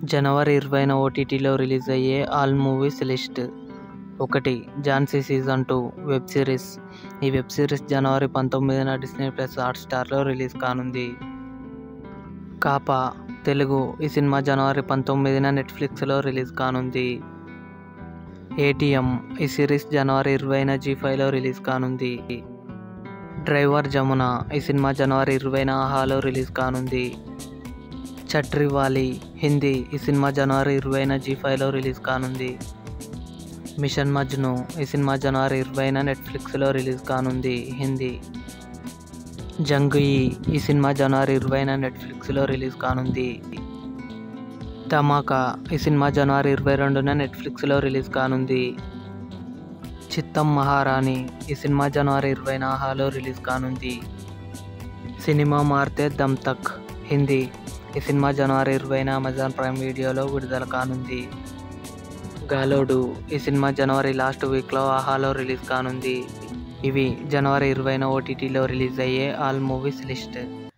జనవరి ఇరవైన ఓటీటీలో రిలీజ్ అయ్యే ఆల్ మూవీస్ లిస్ట్ ఒకటి Jhansi season two web series ఈ వెబ్ సిరీస్ జనవరి పంతొమ్మిదిన డిస్నీ ప్లస్ హాట్స్టార్లో రిలీజ్ కానుంది కాపా తెలుగు ఈ సినిమా జనవరి పంతొమ్మిదిన నెట్ఫ్లిక్స్లో రిలీజ్ కానుంది ఏటీఎం ఈ సిరీస్ జనవరి ఇరవైన జీ ఫైవ్లో రిలీజ్ కానుంది డ్రైవర్ జమున ఈ సినిమా జనవరి ఇరవైన ఆహాలో రిలీజ్ కానుంది చట్రివాలి హిందీ ఈ సినిమా జనవరి ఇరవైన జీ ఫైవ్లో రిలీజ్ కానుంది మిషన్ మజ్ను ఈ సినిమా జనవరి ఇరవైన నెట్ఫ్లిక్స్లో రిలీజ్ కానుంది హిందీ జంగుయి ఈ సినిమా జనవరి ఇరవైన నెట్ఫ్లిక్స్లో రిలీజ్ కానుంది ధమాకా ఈ సినిమా జనవరి ఇరవై రెండున నెట్ఫ్లిక్స్లో రిలీజ్ కానుంది చిత్తం మహారాణి ఈ సినిమా జనవరి ఇరవైన ఆహాలో రిలీజ్ కానుంది సినిమా మారితే దమ్ తక్ హిందీ ఈ సినిమా జనవరి ఇరవైన అమెజాన్ ప్రైమ్ వీడియోలో విడుదల కానుంది గాలోడు ఈ సినిమా జనవరి లాస్ట్ వీక్లో ఆహాలో రిలీజ్ కానుంది ఇవి జనవరి ఇరవైన ఓటీటీలో రిలీజ్ అయ్యే ఆల్ మూవీస్ లిస్ట్